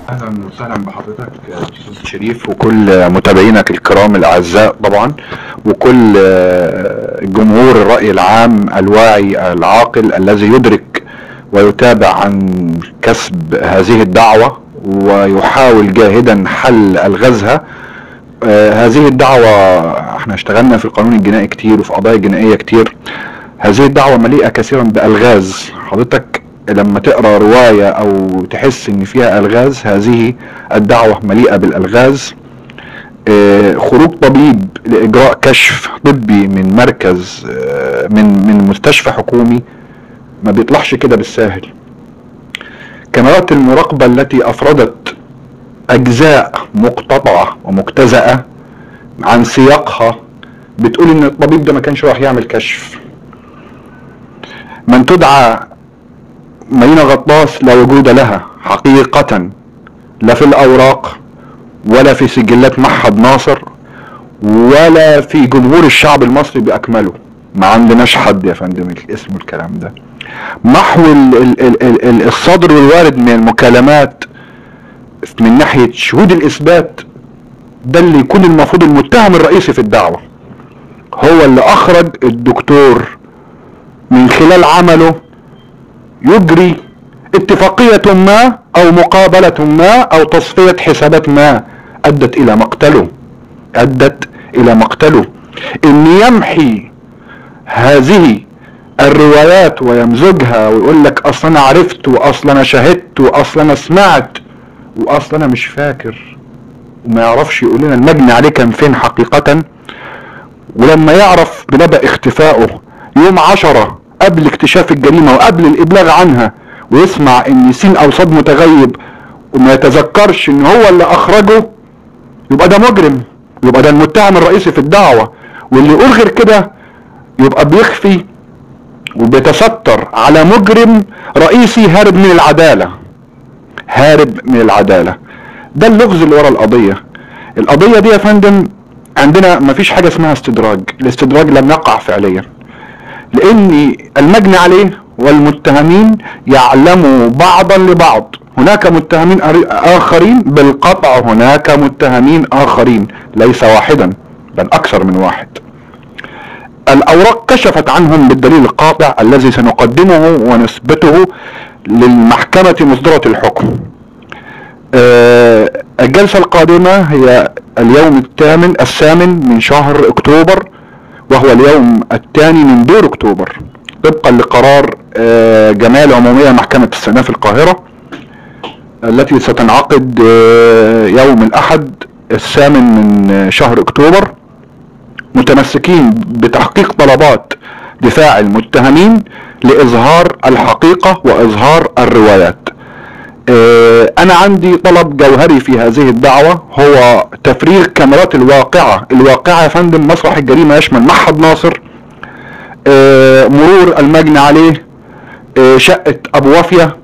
اهلا وسهلا بحضرتك استاذ شريف وكل متابعينك الكرام الاعزاء طبعا وكل جمهور الراي العام الواعي العاقل الذي يدرك ويتابع عن كسب هذه الدعوه ويحاول جاهدا حل الغازها آه، هذه الدعوة احنا اشتغلنا في القانون الجنائي كتير وفي قضايا جنائية كتير هذه الدعوة مليئة كثيرا بألغاز حضرتك لما تقرا رواية او تحس ان فيها الغاز هذه الدعوة مليئة بالالغاز آه، خروج طبيب لاجراء كشف طبي من مركز آه، من من مستشفى حكومي ما بيطلعش كده بالساهل كاميرات المراقبة التي افردت اجزاء مقتطعة ومجتزأة عن سياقها بتقول ان الطبيب ده ما كانش راح يعمل كشف من تدعى مارينا غطاس لا وجود لها حقيقة لا في الأوراق ولا في سجلات معهد ناصر ولا في جمهور الشعب المصري بأكمله ما عندناش حد يا فندم اسمه الكلام ده محو ال ال ال ال ال الصدر الوارد من المكالمات من ناحية شهود الإثبات ده اللي يكون المفروض المتهم الرئيسي في الدعوة هو اللي أخرج الدكتور من خلال عمله يجري اتفاقية ما او مقابلة ما او تصفية حسابات ما ادت الى مقتله ادت الى مقتله ان يمحي هذه الروايات ويمزجها ويقول لك اصلا انا عرفت واصلا انا شهدت واصلا انا سمعت واصلا انا مش فاكر وما يعرفش يقول لنا المجني عليه كان فين حقيقة ولما يعرف بنبأ اختفائه يوم عشرة قبل اكتشاف الجريمة وقبل الابلاغ عنها ويسمع ان سين او صاد متغيب وما يتذكرش ان هو اللي اخرجه يبقى ده مجرم يبقى ده المتهم الرئيسي في الدعوة واللي يقول غير كده يبقى بيخفي وبيتستر على مجرم رئيسي هارب من العدالة هارب من العدالة ده اللغز اللي ورا القضية القضية دي يا فندم عندنا مفيش حاجة اسمها استدراج الاستدراج لم يقع فعليا لان المجني عليه والمتهمين يعلموا بعضا لبعض هناك متهمين اخرين بالقطع هناك متهمين اخرين ليس واحدا بل اكثر من واحد الاوراق كشفت عنهم بالدليل القاطع الذي سنقدمه ونثبته للمحكمة مصدرة الحكم آه، الجلسة القادمة هي اليوم الثامن الثامن من شهر اكتوبر وهو اليوم الثاني من دور اكتوبر طبقا لقرار آه، جمعية العمومية محكمة استئناف القاهرة التي ستنعقد آه، يوم الاحد الثامن من شهر اكتوبر متمسكين بتحقيق طلبات دفاع المتهمين لاظهار الحقيقة واظهار الروايات آه، انا عندي طلب جوهري في هذه الدعوة هو تفريغ كاميرات الواقعة الواقعة يا فندم مسرح الجريمة يشمل معهد ناصر آه، مرور المجني عليه آه، شقة ابو وافية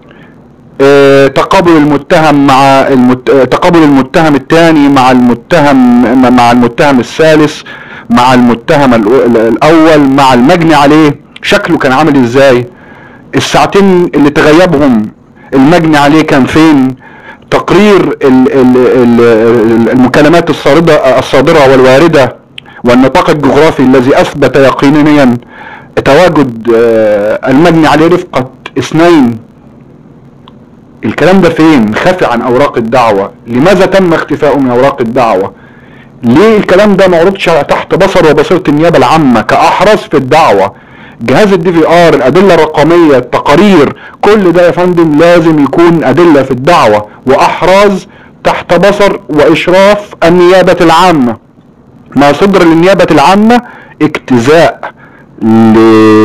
تقابل المتهم مع المت... تقابل المتهم الثاني مع المتهم مع المتهم الثالث مع المتهم الاول مع المجني عليه شكله كان عامل ازاي الساعتين اللي تغيبهم المجني عليه كان فين تقرير ال ال ال المكالمات الصادرة الصادرة والواردة والنطاق الجغرافي الذي اثبت يقينيا تواجد المجني عليه رفقة اثنين الكلام ده فين خفي عن اوراق الدعوة لماذا تم اختفاؤه من اوراق الدعوة ليه الكلام ده معروضش تحت بصر وبصيرة النيابة العامة كاحراز في الدعوة جهاز الدي في ار الادله الرقميه التقارير كل ده يا فندم لازم يكون ادله في الدعوه واحراز تحت بصر واشراف النيابه العامه ما صدر للنيابه العامه اجتزاء ل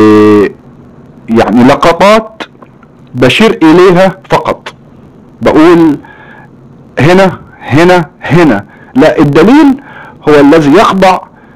يعني لقطات بشير اليها فقط بقول هنا هنا هنا لا الدليل هو الذي يخضع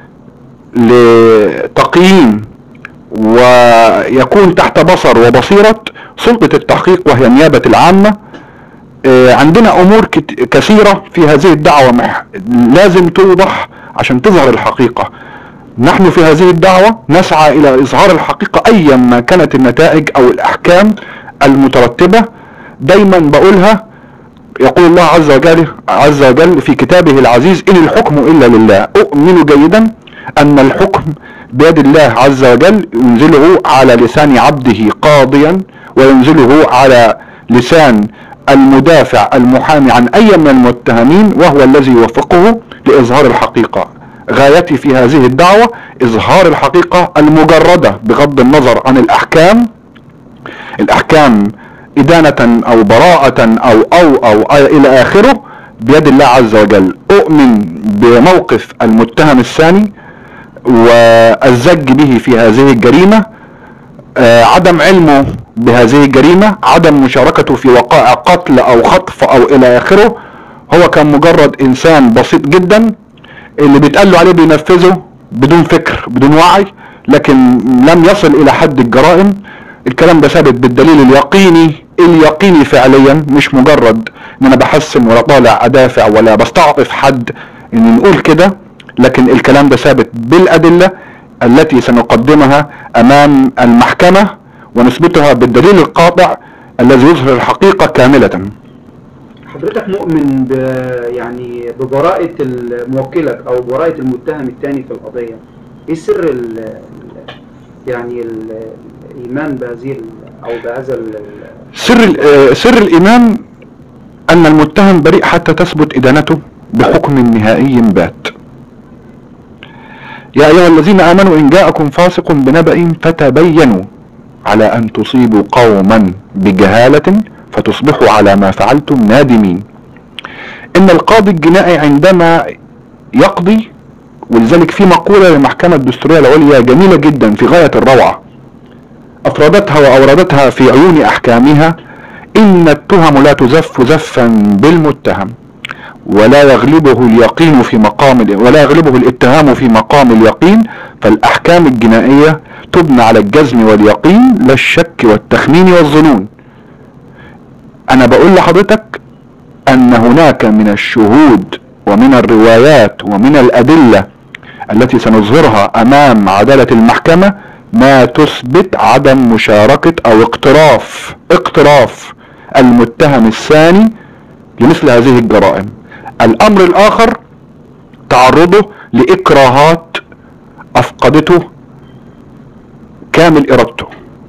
لتقييم ويكون تحت بصر وبصيرة سلطة التحقيق وهي النيابة العامة عندنا امور كثيرة في هذه الدعوة لازم توضح عشان تظهر الحقيقة نحن في هذه الدعوة نسعى الى اظهار الحقيقة ايا ما كانت النتائج او الاحكام المترتبة دايما بقولها يقول الله عز وجل عز وجل في كتابه العزيز إن الحكم إلا لله أؤمن جيدا أن الحكم بيد الله عز وجل ينزله على لسان عبده قاضيا وينزله على لسان المدافع المحامي عن أي من المتهمين وهو الذي يوفقه لإظهار الحقيقة غايتي في هذه الدعوة إظهار الحقيقة المجردة بغض النظر عن الأحكام الأحكام إدانة أو براءة أو أو أو, أو إلى آخره بيد الله عز وجل أؤمن بموقف المتهم الثاني والزج به في هذه الجريمة آه عدم علمه بهذه الجريمة عدم مشاركته في وقائع قتل او خطف او الى اخره هو كان مجرد انسان بسيط جدا اللي بيتقال له عليه بينفذه بدون فكر بدون وعي لكن لم يصل الى حد الجرائم الكلام ده ثابت بالدليل اليقيني اليقيني فعليا مش مجرد ان انا بحسن ولا طالع ادافع ولا بستعطف حد ان نقول كده لكن الكلام ده ثابت بالادله التي سنقدمها امام المحكمه ونثبتها بالدليل القاطع الذي يظهر الحقيقه كامله حضرتك مؤمن ب يعني ببراءة موكلك او براءة المتهم الثاني في القضية ايه سر ال يعني ال الايمان بهذه ال- او بهذا ال- سر ال- آه، سر الايمان ان المتهم بريء حتى تثبت ادانته بحكم نهائي بات يا ايها الذين امنوا ان جاءكم فاسق بنبأ فتبينوا على ان تصيبوا قوما بجهالة فتصبحوا على ما فعلتم نادمين ان القاضي الجنائي عندما يقضي ولذلك في مقولة للمحكمة الدستورية العليا جميلة جدا في غاية الروعة افردتها واوردتها في عيون احكامها ان التهم لا تزف زفا بالمتهم ولا يغلبه اليقين في مقام ال- ولا يغلبه الاتهام في مقام اليقين فالاحكام الجنائية تبنى على الجزم واليقين لا الشك والتخمين والظنون انا بقول لحضرتك ان هناك من الشهود ومن الروايات ومن الادلة التي سنظهرها امام عدالة المحكمة ما تثبت عدم مشاركة او اقتراف اقتراف المتهم الثاني لمثل هذه الجرائم الامر الاخر تعرضه لاكراهات افقدته كامل ارادته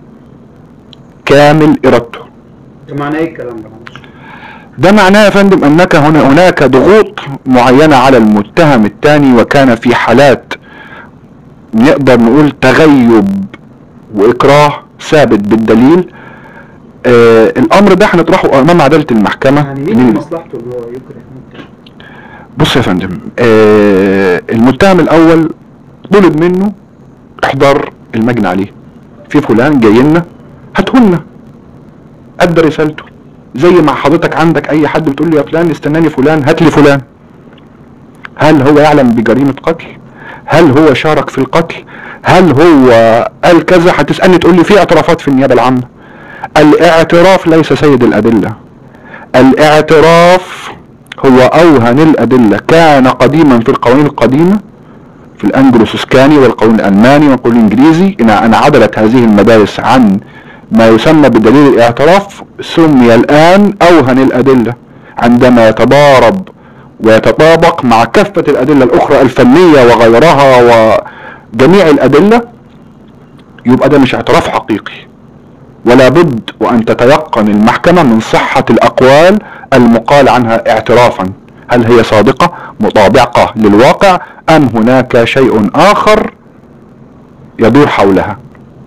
كامل ارادته ده معناه ايه الكلام ده معلش؟ ده معناه يا فندم انك هنا هناك ضغوط معينة على المتهم الثاني وكان في حالات نقدر نقول تغيب واكراه ثابت بالدليل آه الامر ده هنطرحه امام عدالة المحكمة يعني مين من- من مصلحته ان هو يكره المتهم؟ بص يا فندم آه المتهم الاول طلب منه احضار المجني عليه في فلان جاي لنا هاتهولنا ادى رسالته زي ما حضرتك عندك اي حد بتقول له يا فلان استناني فلان هات لي فلان هل هو يعلم بجريمة قتل هل هو شارك في القتل هل هو قال كذا هتسألني تقول لي في اعترافات في النيابة العامة الاعتراف ليس سيد الادلة الاعتراف هو اوهن الادلة كان قديما في القوانين القديمة في الانجلو سوسكاني والقانون الالماني والقانون الانجليزي ان ان عدلت هذه المدارس عن ما يسمى بدليل الاعتراف سمي الان اوهن الادلة عندما يتضارب ويتطابق مع كافة الادلة الاخرى الفنية وغيرها وجميع الادلة يبقى ده مش اعتراف حقيقي ولا بد وان تتيقن المحكمة من صحة الاقوال المقال عنها اعترافا هل هي صادقة مطابقة للواقع ام هناك شيء اخر يدور حولها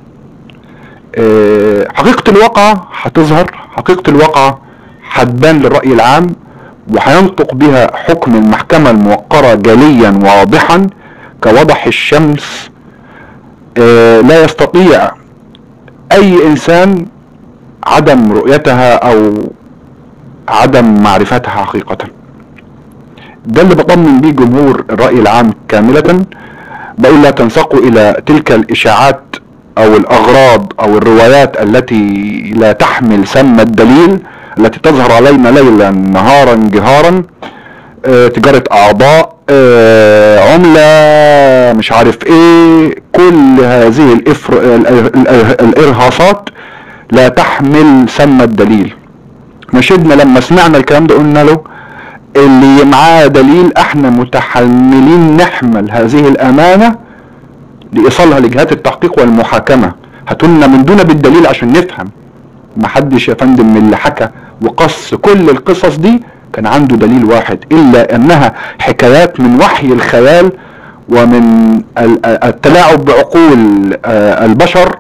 آه، حقيقة الواقع هتظهر حقيقة الواقع هتبان للرأي العام وهينطق بها حكم المحكمة الموقرة جليا واضحا كوضح الشمس آه، لا يستطيع اي انسان عدم رؤيتها او عدم معرفتها حقيقة ده اللي بطمن بيه جمهور الرأي العام كاملة بقول لا تنسقوا الى تلك الاشاعات او الاغراض او الروايات التي لا تحمل سم الدليل التي تظهر علينا ليلا نهارا جهارا آه، تجارة اعضاء آه، عملة مش عارف ايه كل هذه الإفر... ال- ال- ال- الارهاصات لا تحمل سم الدليل نشدنا لما سمعنا الكلام ده قلنا له اللي معاه دليل احنا متحملين نحمل هذه الامانة لايصالها لجهات التحقيق والمحاكمة هاتولنا من دون بالدليل عشان نفهم محدش يا فندم من اللي حكى وقص كل القصص دي كان عنده دليل واحد الا انها حكايات من وحي الخيال ومن ال- التلاعب بعقول آه، البشر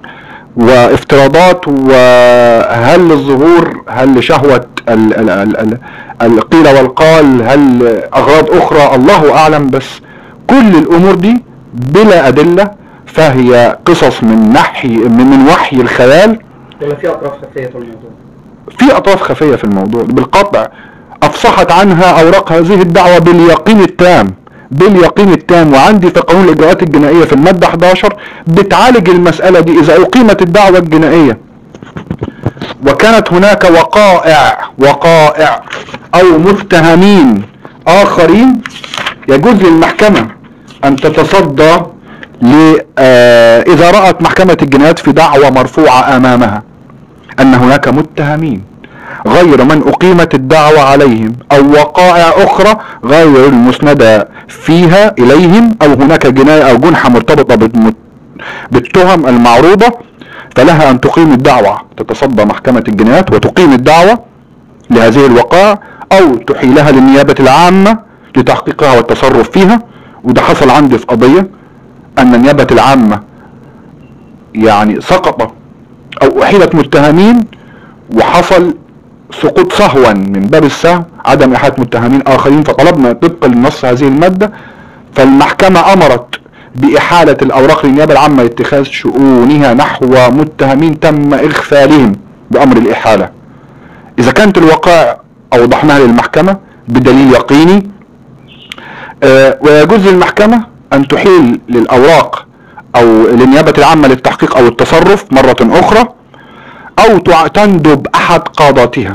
وافتراضات وهل الظهور هل شهوة ال- ال- ال- ال- القيل والقال هل اغراض اخرى الله اعلم بس كل الامور دي بلا ادلة فهي قصص من نحي من من وحي الخيال ولا في اطراف خفيه في الموضوع في اطراف خفيه في الموضوع بالقطع افصحت عنها اوراق هذه الدعوه باليقين التام باليقين التام وعندي في قانون الاجراءات الجنائيه في الماده 11 بتعالج المساله دي اذا اقيمت الدعوه الجنائيه وكانت هناك وقائع وقائع او متهمين اخرين يجوز للمحكمه ان تتصدى ل آه، اذا رأت محكمة الجنايات في دعوة مرفوعة امامها ان هناك متهمين غير من اقيمت الدعوة عليهم او وقائع اخرى غير المسندة فيها اليهم او هناك جناية او جنحة مرتبطة بالم- بالتهم المعروضة فلها ان تقيم الدعوة تتصدى محكمة الجنايات وتقيم الدعوة لهذه الوقائع او تحيلها للنيابة العامة لتحقيقها والتصرف فيها وده حصل عندي في قضية ان النيابة العامة يعني سقط او احيلت متهمين وحصل سقوط سهوا من باب السهو عدم احالة متهمين اخرين فطلبنا طبقا لنص هذه المادة فالمحكمة امرت باحالة الاوراق للنيابة العامة لاتخاذ شؤونها نحو متهمين تم اغفالهم بامر الاحالة اذا كانت الوقائع اوضحناها للمحكمة بدليل يقيني آه، ويجوز للمحكمة ان تحيل للاوراق او للنيابة العامة للتحقيق او التصرف مرة اخرى او تع- تندب احد قاداتها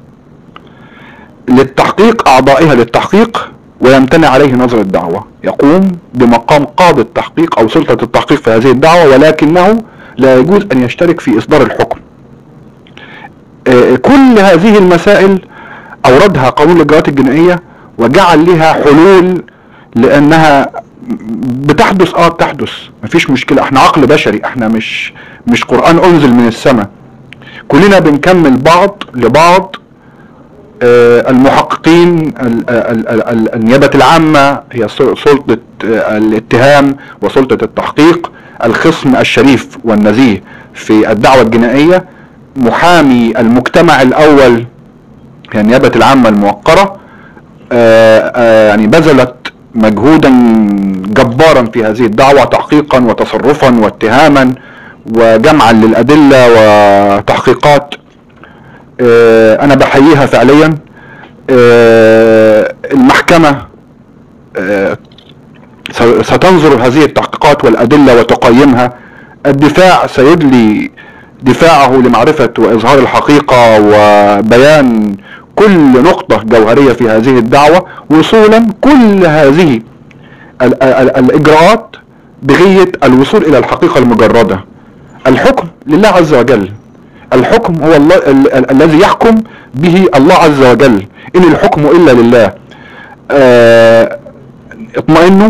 للتحقيق اعضائها للتحقيق ويمتنع عليه نظر الدعوة يقوم بمقام قاضي التحقيق او سلطة التحقيق في هذه الدعوة ولكنه لا يجوز ان يشترك في اصدار الحكم آه، كل هذه المسائل اوردها قانون الاجراءات الجنائية وجعل لها حلول لانها بتحدث اه بتحدث مفيش مشكلة احنا عقل بشري احنا مش مش قرآن انزل من السماء كلنا بنكمل بعض لبعض آه، المحققين ال- ال- ال- ال- النيابة العامة هي سل- سلطة آه، الاتهام وسلطة التحقيق الخصم الشريف والنزيه في الدعوة الجنائية محامي المجتمع الأول هي النيابة العامة الموقرة آه، آه، يعني بذلت مجهودا جبارا في هذه الدعوة تحقيقا وتصرفا واتهاما وجمعا للأدلة وتحقيقات آه، انا بحييها فعليا آه، المحكمة آه، س- ستنظر هذه التحقيقات والادلة وتقيمها الدفاع سيدلي دفاعه لمعرفة واظهار الحقيقة وبيان كل نقطة جوهرية في هذه الدعوة وصولا كل هذه ال- ال- الاجراءات بغية الوصول الى الحقيقة المجردة الحكم لله عز وجل الحكم هو الله ال- ال- الذي يحكم به الله عز وجل ان الحكم الا لله آه، اطمئنوا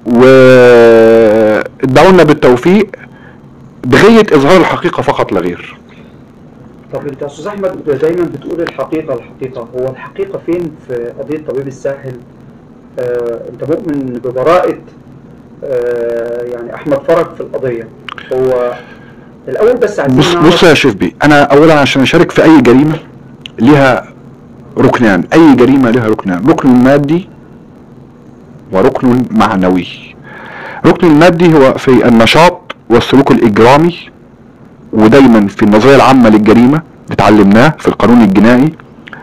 وادعوا لنا بالتوفيق بغية اظهار الحقيقة فقط لا غير طب انت يا استاذ احمد دايما بتقول الحقيقه الحقيقه هو الحقيقه فين في قضيه طبيب الساحل آه انت مؤمن ببراءه آه يعني احمد فرج في القضيه هو الاول بس عايزين بص نعرف- بص يا شيف بي انا اولا عشان اشارك في اي جريمة لها ركنان اي جريمة لها ركنان ركن مادي وركن معنوي ركن المادي هو في النشاط والسلوك الاجرامي ودايما في النظرية العامة للجريمة اتعلمناه في القانون الجنائي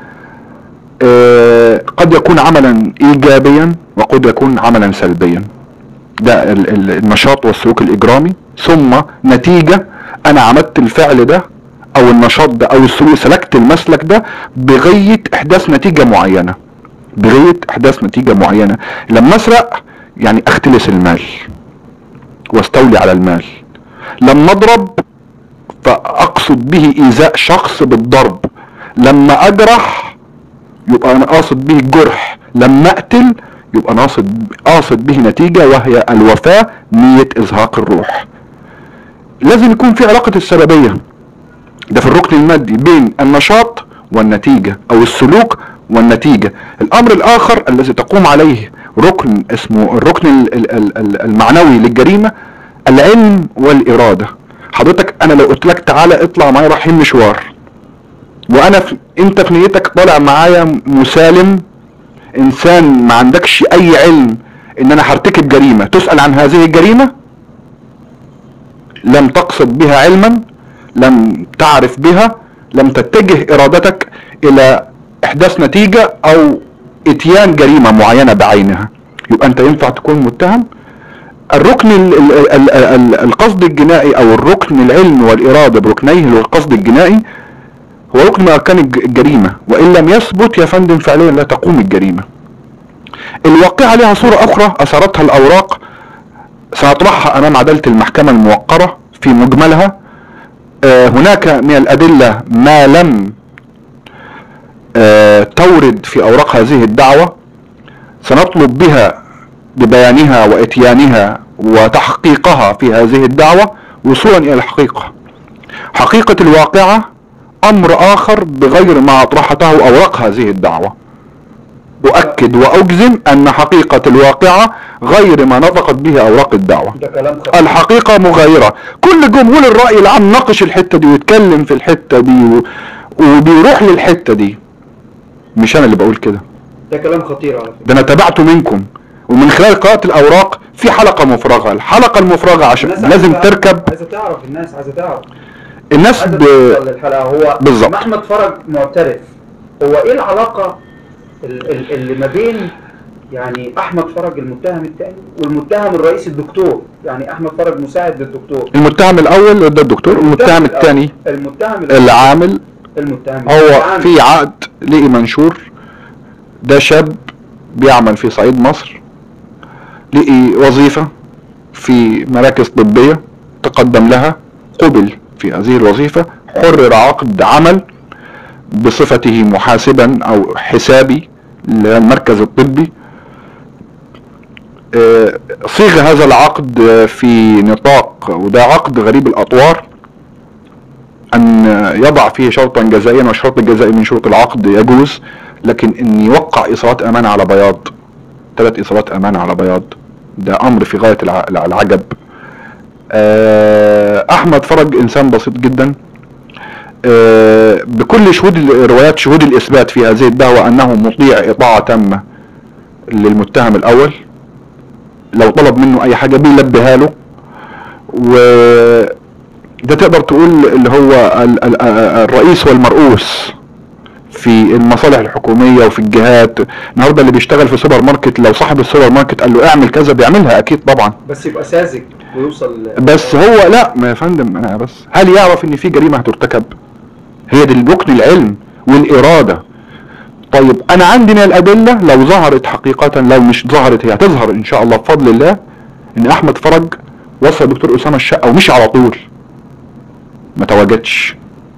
آه، قد يكون عملا ايجابيا وقد يكون عملا سلبيا ده ال- ال- النشاط والسلوك الاجرامي ثم نتيجة انا عملت الفعل ده او النشاط ده او السلوك سلكت المسلك ده بغية احداث نتيجة معينة بغية احداث نتيجة معينة لما اسرق يعني اختلس المال واستولي على المال لما اضرب فاقصد به ايذاء شخص بالضرب لما اجرح يبقى انا قاصد به الجرح لما اقتل يبقى انا قاصد قاصد به نتيجة وهي الوفاة نية ازهاق الروح لازم يكون في علاقة السببية ده في الركن المادي بين النشاط والنتيجة او السلوك والنتيجة الامر الاخر الذي تقوم عليه ركن اسمه الركن ال- ال- ال- ال- المعنوي للجريمة العلم والارادة حضرتك انا لو قلت لك تعالى اطلع معايا رايحين مشوار وانا في انت في نيتك طالع معايا مسالم انسان ما عندكش اي علم ان انا هرتكب جريمة تسأل عن هذه الجريمة لم تقصد بها علما لم تعرف بها لم تتجه ارادتك الى احداث نتيجة او اتيان جريمة معينة بعينها يبقى انت ينفع تكون متهم الركن ال ال ال ال القصد الجنائي او الركن العلم والارادة بركنيه والقصد الجنائي هو ركن من اركان الج- الجريمة وان لم يثبت يا فندم فعليا لا تقوم الجريمة الواقعة لها صورة اخرى اثرتها الاوراق سنطرحها امام عدالة المحكمة الموقرة في مجملها آه، هناك من الادلة ما لم آه، تورد في اوراق هذه الدعوة سنطلب بها ببيانها واتيانها وتحقيقها في هذه الدعوة وصولا الى الحقيقة حقيقة الواقعة امر اخر بغير ما اطرحته اوراق هذه الدعوة اؤكد واجزم ان حقيقة الواقعة غير ما نطقت به اوراق الدعوة ده كلام خطير الحقيقة مغايرة كل جمهور الرأي العام ناقش الحتة دي ويتكلم في الحتة دي و... وبيروح للحتة دي مش انا اللي بقول كده ده كلام خطير على فكرة ده انا تابعته منكم ومن خلال قراءة الاوراق في حلقة مفرغة الحلقة المفرغة عشان الناس لازم عايزة- تركب عايزة تعرف الناس عايزة تعرف الناس عايزة ب... توصل للحلقة هو بالظبط. احمد فرج معترف هو ايه العلاقة ال- ال- اللي ما بين يعني احمد فرج المتهم الثاني والمتهم الرئيسي الدكتور يعني احمد فرج مساعد للدكتور المتهم الاول ده الدكتور المتهم الأول- الثاني المتهم الأول. العامل المتهم هو العام. في عقد لقي منشور ده شاب بيعمل في صعيد مصر لقي وظيفة في مراكز طبية تقدم لها قبل في هذه الوظيفة حرر عقد عمل بصفته محاسبا او حسابي للمركز الطبي آه، صيغ هذا العقد آه، في نطاق وده عقد غريب الاطوار ان يضع فيه شرطا جزائيا والشرط الجزائي من شروط العقد يجوز لكن ان يوقع ايصالات امانه على بياض ثلاث ايصالات امانه على بياض ده امر في غايه الع- الع- العجب آه، احمد فرج انسان بسيط جدا آه، بكل شهود الروايات شهود الاثبات في هذه الدعوه انه مطيع اطاعه تامه للمتهم الاول لو طلب منه اي حاجه بيلبيها له و ده تقدر تقول اللي هو ال- ال- الرئيس والمرؤوس في المصالح الحكومية وفي الجهات النهارده اللي بيشتغل في سوبر ماركت لو صاحب السوبر ماركت قال له اعمل كذا بيعملها اكيد طبعا بس يبقى ساذج ويوصل ل- بس هو لا ما يا فندم انا بس هل يعرف ان في جريمة هترتكب هي دي الركن العلم والارادة طيب انا عندي من الادلة لو ظهرت حقيقة لو مش ظهرت هي هتظهر ان شاء الله بفضل الله ان احمد فرج وصل دكتور اسامة الشقة ومش على طول ما تواجدش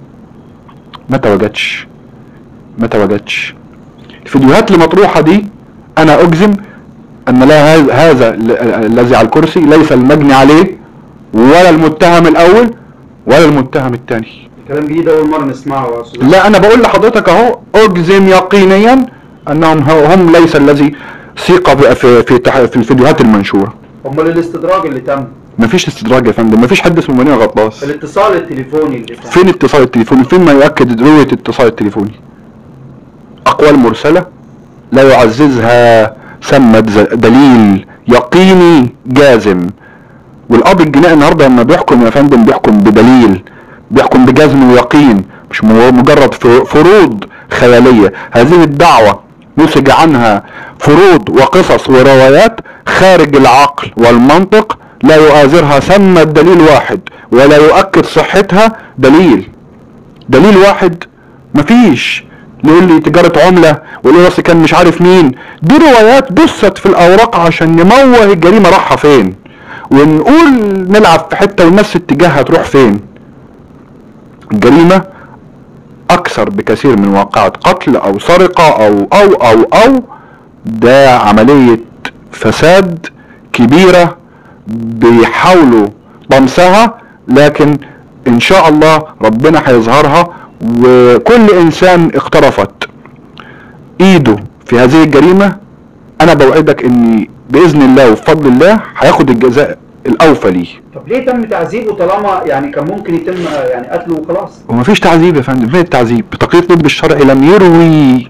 ما تواجدش ما تواجدش الفيديوهات اللي مطروحة دي انا اجزم ان لا هذا- هذا ال- ال- الذي على الكرسي ليس المجني عليه ولا المتهم الاول ولا المتهم الثاني كلام جديد اول مره نسمعه يا استاذ لا انا بقول لحضرتك اهو اجزم يقينيا انهم هو- هم ليس الذي سيق في في في, تح- في الفيديوهات المنشوره امال الاستدراج اللي تم مفيش استدراج يا فندم مفيش حد اسمه منير غطاس الاتصال التليفوني اللي تم فين اتصال التليفوني فين ما يؤكد رؤيه الاتصال التليفوني اقوال مرسله لا يعززها سمت ز- دليل يقيني جازم والقاضي الجنائي النهارده لما بيحكم يا فندم بيحكم بدليل بيحكم بجزم ويقين مش م- مجرد ف- فروض خياليه هذه الدعوه نسج عنها فروض وقصص وروايات خارج العقل والمنطق لا يؤازرها سمى دليل واحد ولا يؤكد صحتها دليل دليل واحد مفيش يقول لي تجارة عملة ويقول لي اصل كان مش عارف مين دي روايات دست في الاوراق عشان نموه الجريمة رايحة فين ونقول نلعب في حتة والناس اتجاهها تروح فين الجريمة اكثر بكثير من واقعة قتل او سرقة او او او او ده عملية فساد كبيرة بيحاولوا طمسها لكن ان شاء الله ربنا هيظهرها وكل انسان اقترفت ايده في هذه الجريمة انا بوعدك اني باذن الله وبفضل الله هياخد الجزاء الاوفى ليه طب ليه تم تعذيبه طالما يعني كان ممكن يتم يعني قتله وخلاص ومفيش تعذيب يا فندم فين التعذيب تقييد الطب الشرعي لم يروي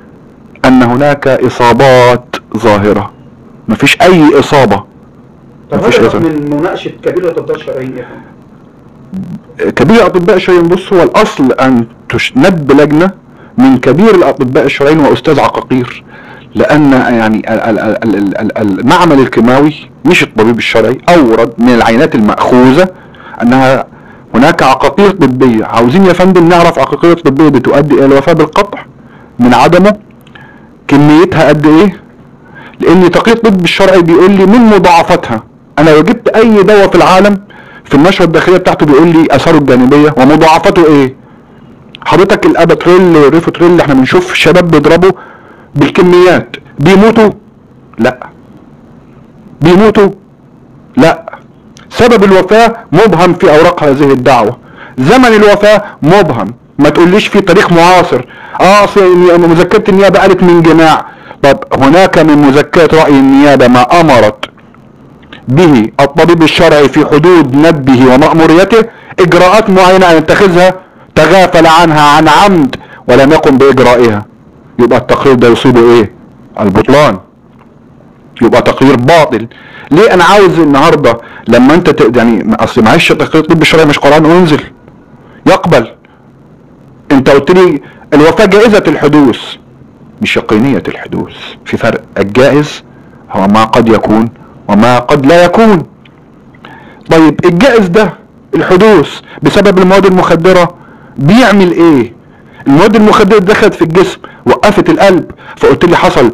ان هناك اصابات ظاهرة مفيش اي اصابة طب مفيش هدفك أي من مناقشه كبير الاطباء الشرعيين ايه يا فندم؟ كبير الاطباء الشرعيين بص هو الاصل ان تشند لجنة من كبير الاطباء الشرعيين واستاذ عقاقير لان يعني ال- ال- ال- ال- ال- المعمل الكيماوي مش الطبيب الشرعي اورد من العينات المأخوذة انها هناك عقاقير طبية عاوزين يا فندم نعرف عقاقير طبية بتؤدي الى الوفاة بالقطع من عدمه كميتها قد ايه لان تقييد الطب الشرعي بيقول لي من مضاعفاتها انا لو جبت اي دواء في العالم في النشرة الداخلية بتاعته بيقول لي اثاره الجانبية ومضاعفاته ايه حضرتك الاباتريل والريفوتريل اللي احنا بنشوف الشباب بيضربوا بالكميات بيموتوا لا بيموتوا لا سبب الوفاة مبهم في اوراق هذه الدعوة زمن الوفاة مبهم ما تقوليش في تاريخ معاصر اه أصل مذكرة النيابة قالت من جماع طب هناك من مذكرة رأي النيابة ما امرت به الطبيب الشرعي في حدود ندبه ومأموريته اجراءات معينة ان يتخذها تغافل عنها عن عمد ولم يقم باجرائها يبقى التقرير ده يصيبه ايه البطلان يبقى تقرير باطل ليه انا عاوز النهارده لما انت ت... يعني اصل معلش تقرير الطب الشرعي مش قران انزل يقبل انت قلت لي الوفاه جائزه الحدوث مش يقينيه الحدوث في فرق الجائز هو ما قد يكون وما قد لا يكون طيب الجائز ده الحدوث بسبب المواد المخدره بيعمل ايه المواد المخدره دخلت في الجسم وقفت القلب فقلت لي حصل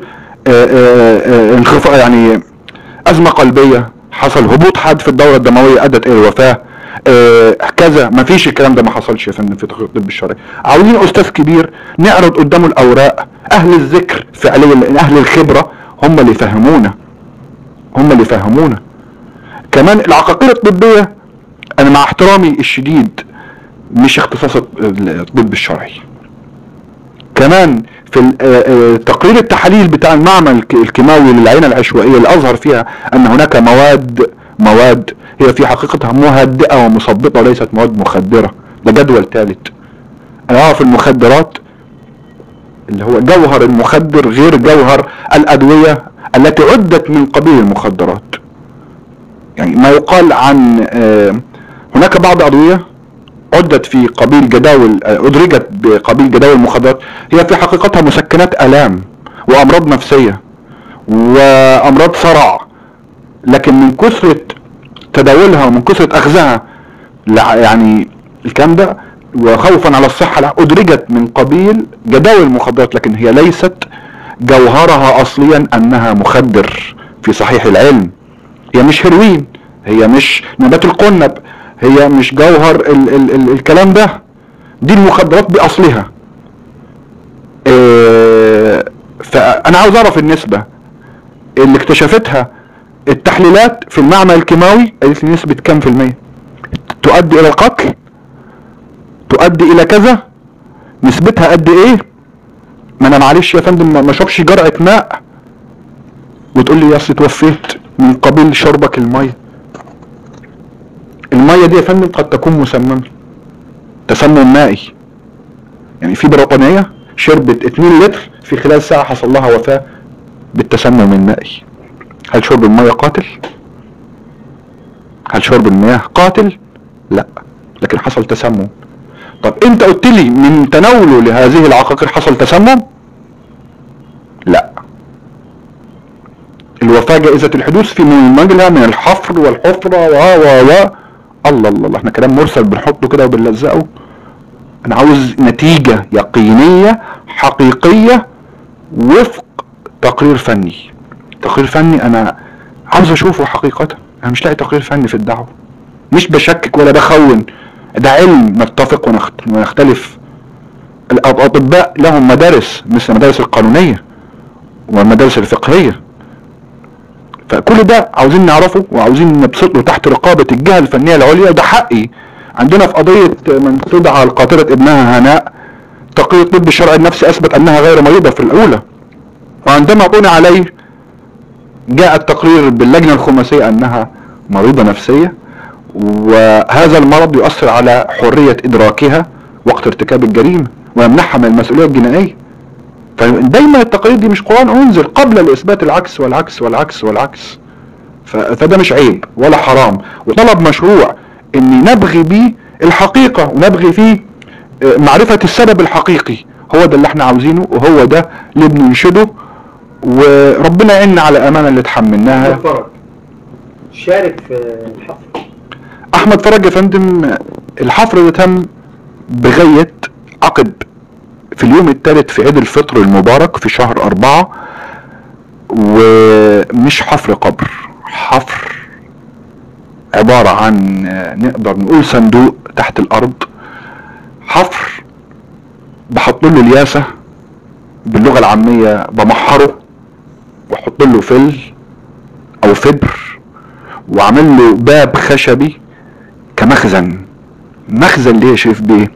انخفاض يعني ازمه قلبيه حصل هبوط حاد في الدوره الدمويه ادت الى الوفاه آه كذا ما فيش الكلام ده ما حصلش يا فندم في تقرير الطب الشرعي عاوزين استاذ كبير نعرض قدامه الاوراق اهل الذكر فعليا اهل الخبره هم اللي يفهمونا هم اللي يفهمونا كمان العقاقير الطبيه انا مع احترامي الشديد مش اختصاص الطب الشرعي كمان في تقرير التحاليل بتاع المعمل الكيماوي للعينة العشوائية اللي اظهر فيها ان هناك مواد مواد هي في حقيقتها مهدئة ومثبطة وليست مواد مخدرة ده جدول ثالث انا اعرف المخدرات اللي هو جوهر المخدر غير جوهر الادوية التي عدت من قبيل المخدرات يعني ما يقال عن هناك بعض ادوية عدت في قبيل جداول ادرجت بقبيل جداول المخدرات هي في حقيقتها مسكنات الام وامراض نفسية وامراض صرع لكن من كثرة تداولها ومن كثرة اخذها يعني الكلام ده وخوفا على الصحة لا ادرجت من قبيل جداول المخدرات لكن هي ليست جوهرها اصليا انها مخدر في صحيح العلم هي مش هيروين هي مش نبات القنب هي مش جوهر ال ال ال الكلام ده دي المخدرات باصلها إيه فانا عاوز اعرف النسبة اللي اكتشفتها التحليلات في المعمل الكيماوي قالت لي نسبة كام في المية تؤدي الى القتل تؤدي الى كذا نسبتها قد ايه ما انا معلش يا فندم ما اشربش جرعة ماء وتقول لي يا اصل توفيت من قبيل شربك الميه المية دي يا فندم قد تكون مسممة تسمم مائي يعني في بريطانية شربت 2 لتر في خلال ساعة حصل لها وفاة بالتسمم المائي هل شرب المية قاتل؟ هل شرب المياه قاتل؟ لا لكن حصل تسمم طب انت قلت لي من تناوله لهذه العقاقير حصل تسمم؟ لا الوفاة جائزة الحدوث في مجلها من الحفر والحفرة و و و الله الله الله احنا كلام مرسل بنحطه كده وبنلزقه انا عاوز نتيجة يقينية حقيقية وفق تقرير فني تقرير فني انا عاوز اشوفه حقيقة انا مش لاقي تقرير فني في الدعوة مش بشكك ولا بخون ده علم نتفق ونختلف الاطباء لهم مدارس مثل المدارس القانونيه والمدارس الفقهيه فكل ده عاوزين نعرفه وعاوزين نبسطه تحت رقابه الجهه الفنيه العليا وده حقي عندنا في قضيه من تدعى القاتله ابنها هناء تقرير الطب الشرعي النفسي اثبت انها غير مريضه في الاولى وعندما بني عليه جاء التقرير باللجنه الخماسيه انها مريضه نفسيه وهذا المرض يؤثر على حريه ادراكها وقت ارتكاب الجريمه ويمنعها من المسؤوليه الجنائيه فدايما التقارير دي مش قران انزل قبل لاثبات العكس والعكس والعكس والعكس ف- فده مش عيب ولا حرام وطلب مشروع ان نبغي بيه الحقيقه ونبغي فيه آه، معرفه السبب الحقيقي هو ده اللي احنا عاوزينه وهو ده اللي بننشده وربنا يعيننا على الامانه اللي تحملناها احمد فرج شارك في الحفل احمد فرج يا فندم الحفر ده تم بغاية عقد في اليوم الثالث في عيد الفطر المبارك في شهر أربعة ومش حفر قبر حفر عبارة عن آه، نقدر نقول صندوق تحت الأرض حفر بحط له الياسة باللغة العامية بمحره واحط له فل او فبر وعامل له باب خشبي كمخزن مخزن ليه يا شريف بيه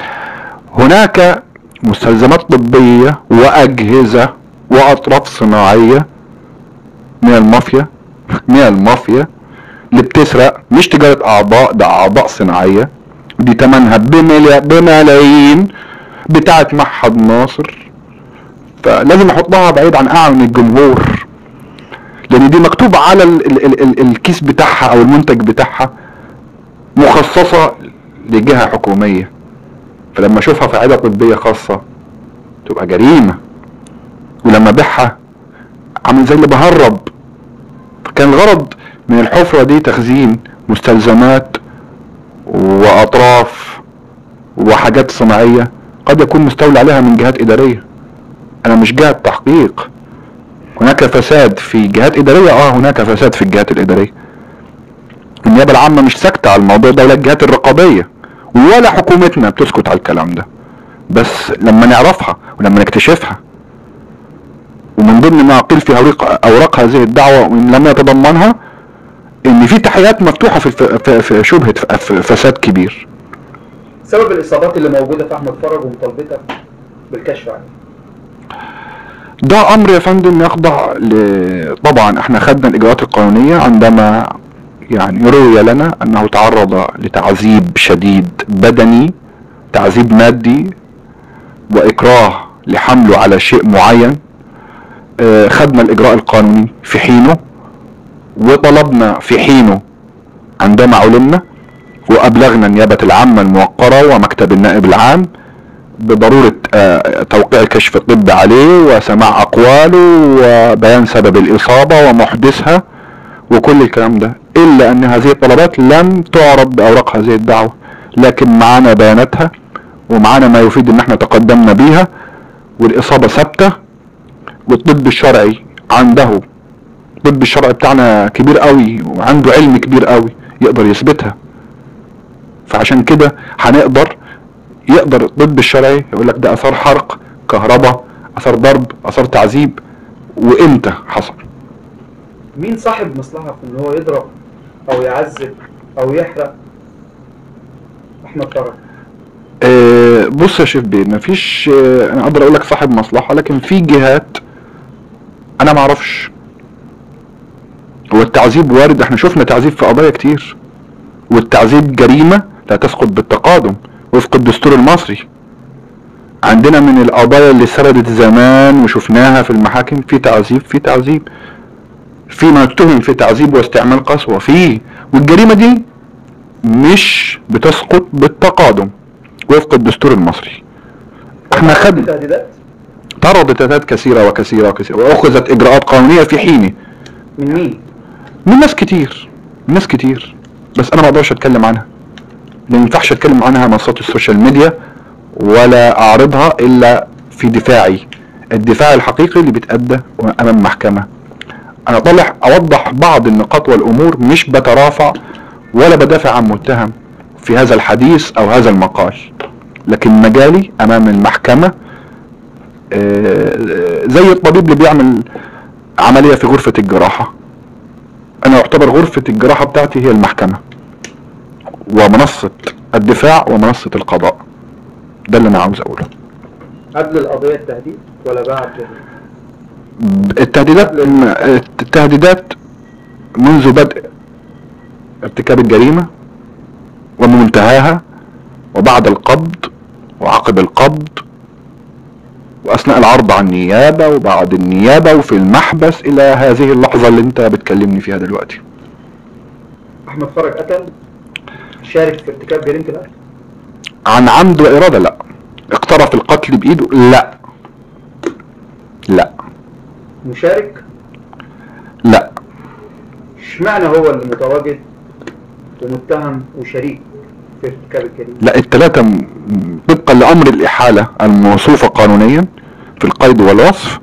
هناك مستلزمات طبية وأجهزة وأطراف صناعية من المافيا من المافيا اللي بتسرق مش تجارة أعضاء ده أعضاء صناعية دي تمنها بملي- بملايين بتاعة معهد ناصر فلازم احطها بعيد عن اعين الجمهور لان دي مكتوب على ال ال ال ال الكيس بتاعها او المنتج بتاعها مخصصة لجهة حكومية فلما اشوفها في عيادة طبية خاصة تبقى جريمة ولما ابيعها عامل زي اللي بهرب فكان الغرض من الحفرة دي تخزين مستلزمات واطراف وحاجات صناعية قد يكون مستولى عليها من جهات ادارية انا مش جهة تحقيق هناك فساد في جهات ادارية اه هناك فساد في الجهات الادارية النيابة العامة مش ساكتة على الموضوع ده ولا الجهات الرقابية ولا حكومتنا بتسكت على الكلام ده بس لما نعرفها ولما نكتشفها ومن ضمن ما قيل في اوراق اوراق هذه الدعوة وان لم يتضمنها ان في تحيات مفتوحة في الف- في- في شبهة ف- فساد كبير سبب الاصابات اللي موجوده في احمد فرج ومطالبتك بالكشف عنه ده امر يا فندم يخضع ل... طبعا احنا خدنا الاجراءات القانونيه عندما يعني روي لنا انه تعرض لتعذيب شديد بدني تعذيب مادي واكراه لحمله على شيء معين آه، خدنا الاجراء القانوني في حينه وطلبنا في حينه عندما علمنا وابلغنا النيابه العامه الموقره ومكتب النائب العام بضرورة آه، توقيع الكشف الطبي عليه وسماع أقواله وبيان سبب الإصابة ومحدثها وكل الكلام ده إلا أن هذه الطلبات لم تعرض بأوراق هذه الدعوة لكن معانا بياناتها ومعانا ما يفيد أن احنا تقدمنا بيها والإصابة ثابتة والطب الشرعي عنده الطب الشرعي بتاعنا كبير قوي وعنده علم كبير قوي يقدر يثبتها فعشان كده هنقدر يقدر الطب الشرعي يقول لك ده اثار حرق كهرباء اثار ضرب اثار تعذيب وامتى حصل مين صاحب مصلحه في ان هو يضرب او يعذب او يحرق احمد فرج آه بص يا شيف بيه مفيش آه انا اقدر اقول لك صاحب مصلحه لكن في جهات انا ما اعرفش هو التعذيب وارد احنا شفنا تعذيب في قضايا كتير والتعذيب جريمه لا تسقط بالتقادم وفق الدستور المصري عندنا من القضايا اللي سردت زمان وشفناها في المحاكم في تعذيب في تعذيب في ما اتهم في تعذيب واستعمال قسوة فيه والجريمة دي مش بتسقط بالتقادم وفق الدستور المصري احنا خدنا تهديدات تعرضت تهديدات كثيرة وكثيرة وكثيرة واخذت اجراءات قانونية في حين من مين؟ من ناس كتير من ناس كتير بس انا ما اقدرش اتكلم عنها ما ينفعش اتكلم عنها منصات السوشيال ميديا ولا اعرضها الا في دفاعي الدفاع الحقيقي اللي بيتأدى امام محكمة انا طالع اوضح بعض النقاط والامور مش بترافع ولا بدافع عن متهم في هذا الحديث او هذا المقال لكن مجالي امام المحكمة آه، زي الطبيب اللي بيعمل عملية في غرفة الجراحة انا اعتبر غرفة الجراحة بتاعتي هي المحكمة ومنصة الدفاع ومنصة القضاء ده اللي انا عاوز اقوله قبل القضية التهديد ولا بعد التهديدات التهديدات منذ بدء ارتكاب الجريمة ومنتهاها وبعد القبض وعقب القبض واثناء العرض على النيابة وبعد النيابة وفي المحبس الى هذه اللحظة اللي انت بتكلمني فيها دلوقتي أحمد فرج قتل شارك في ارتكاب جريمة القتل عن عمد وارادة لا اقترف القتل بايده لا لا مشارك لا اشمعنى هو اللي متواجد ومتهم وشريك في ارتكاب الجريمة لا التلاتة م- طبقا لامر الاحالة الموصوفة قانونيا في القيد والوصف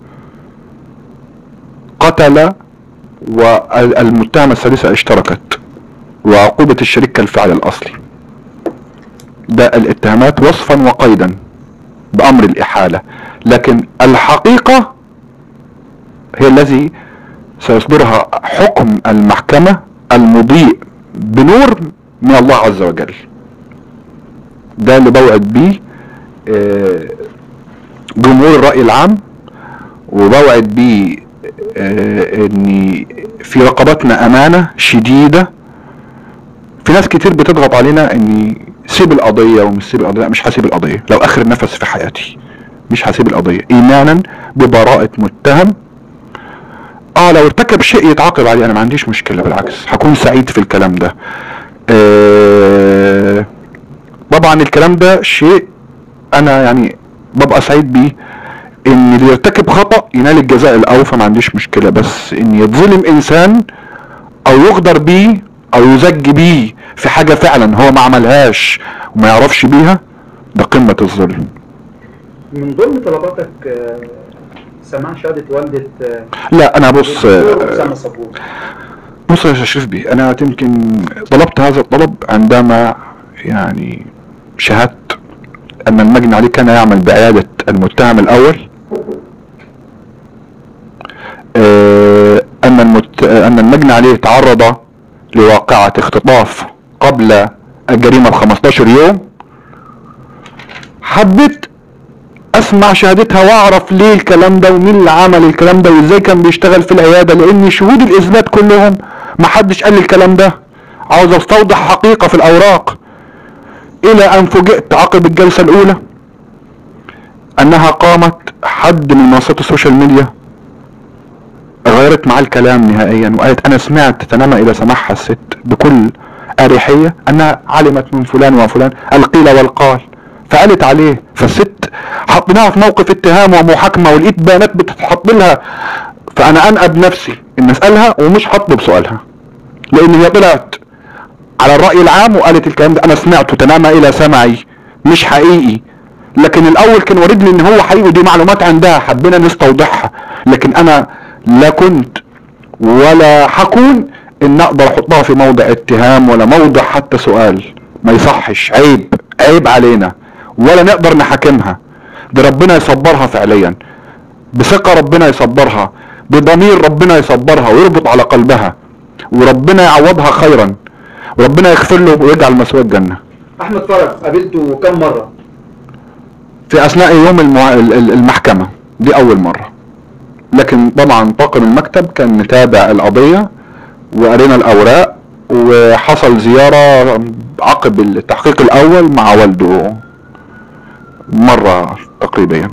قتل والمتهمة الثالثة اشتركت وعقوبة الشريك كالفعل الاصلي ده الاتهامات وصفا وقيدا بامر الاحالة لكن الحقيقة هي الذي سيصدرها حكم المحكمة المضيء بنور من الله عز وجل ده اللي بوعد بيه آه، جمهور الرأي العام وبوعد بيه آه، ان في رقبتنا امانة شديدة في ناس كتير بتضغط علينا اني سيب القضية ومش سيب القضية لا، مش هسيب القضية لو اخر نفس في حياتي مش هسيب القضية ايمانا ببراءة متهم اه لو ارتكب شيء يتعاقب عليه انا ما عنديش مشكلة بالعكس هكون سعيد في الكلام ده آه طبعا الكلام ده شيء انا يعني ببقى سعيد بيه ان اللي يرتكب خطأ ينال الجزاء الاوفى ما عنديش مشكلة بس ان يتظلم انسان او يغدر بيه او يزج بيه في حاجة فعلا هو ما عملهاش وما يعرفش بيها ده قمة الظلم من ضمن طلباتك آه، سماع شهادة والدة آه، لا انا بص الدكتور آه، أسامة صبور بص يا شريف بيه انا يمكن طلبت هذا الطلب عندما يعني شاهدت ان المجني عليه كان يعمل بعيادة المتهم الاول آه، ان المت... ان المجني عليه تعرض لواقعة اختطاف قبل الجريمة ب 15 يوم حبيت اسمع شهادتها واعرف ليه الكلام ده ومين اللي عمل الكلام ده وازاي كان بيشتغل في العياده لان شهود الاثبات كلهم محدش قال لي الكلام ده عاوز استوضح حقيقه في الاوراق الى ان فوجئت عقب الجلسه الاولى انها قامت حد من منصات السوشيال ميديا غيرت معاه الكلام نهائيا وقالت انا سمعت تنامى الى سماعها الست بكل اريحيه انها علمت من فلان وفلان القيل والقال فقالت عليه فالست حطيناها في موقف اتهام ومحاكمه ولقيت بيانات بتتحط لها فانا انقب نفسي ان اسالها ومش هطلب سؤالها لان هي طلعت على الراي العام وقالت الكلام ده انا سمعته تنامى الى سمعي مش حقيقي لكن الاول كان ورد لي ان هو حقيقي ودي معلومات عندها حبينا نستوضحها لكن انا لا كنت ولا هكون ان اقدر احطها في موضع اتهام ولا موضع حتى سؤال ما يصحش عيب عيب علينا ولا نقدر نحاكمها ده ربنا يصبرها فعليا بثقة ربنا يصبرها بضمير ربنا يصبرها ويربط على قلبها وربنا يعوضها خيرا وربنا يغفر له ويجعل مسواه الجنة أحمد فرج قابلته كم مرة؟ في اثناء يوم المع... ال- ال- المحكمة دي اول مرة لكن طبعا طاقم المكتب كان متابع القضية وقرينا الاوراق وحصل زيارة عقب التحقيق الاول مع والده مرة تقريبا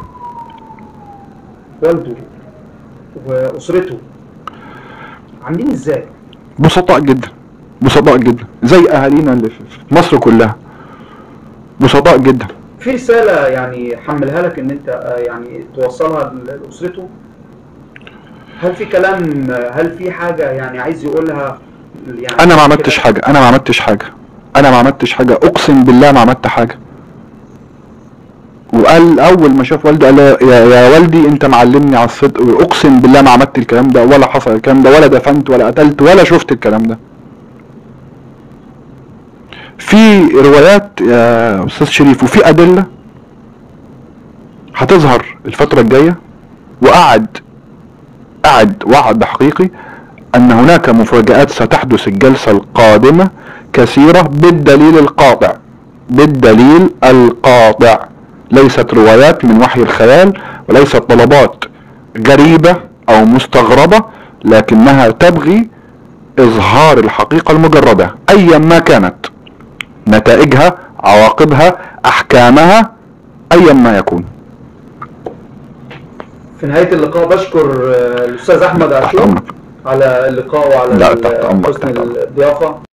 والده وأسرته عاملين ازاي؟ بسطاء جدا بسطاء جدا زي اهالينا اللي في في مصر كلها بسطاء جدا في رسالة يعني حملها لك ان انت آه، يعني توصلها ل- لأسرته؟ هل في كلام آه، هل في حاجة يعني عايز يقولها يعني انا ما عملتش حاجة انا ما عملتش حاجة انا ما عملتش حاجة اقسم بالله ما عملت حاجة وقال اول ما شاف والده قال له يا, يا والدي انت معلمني على الصدق واقسم بالله ما عملت الكلام ده ولا حصل الكلام ده ولا دفنت ولا قتلت ولا شفت الكلام ده في روايات يا استاذ شريف وفي ادله هتظهر الفترة الجاية وأعد أعد وعد حقيقي أن هناك مفاجآت ستحدث الجلسة القادمة كثيرة بالدليل القاطع بالدليل القاطع ليست روايات من وحي الخيال وليست طلبات غريبة أو مستغربة لكنها تبغي إظهار الحقيقة المجردة أيا ما كانت نتائجها عواقبها أحكامها أيا ما يكون في نهاية اللقاء بشكر آه، الأستاذ أحمد تحت عاشور أمرك على اللقاء وعلى لا، ال- تحت أمرك، حسن تحت أمرك. الضيافة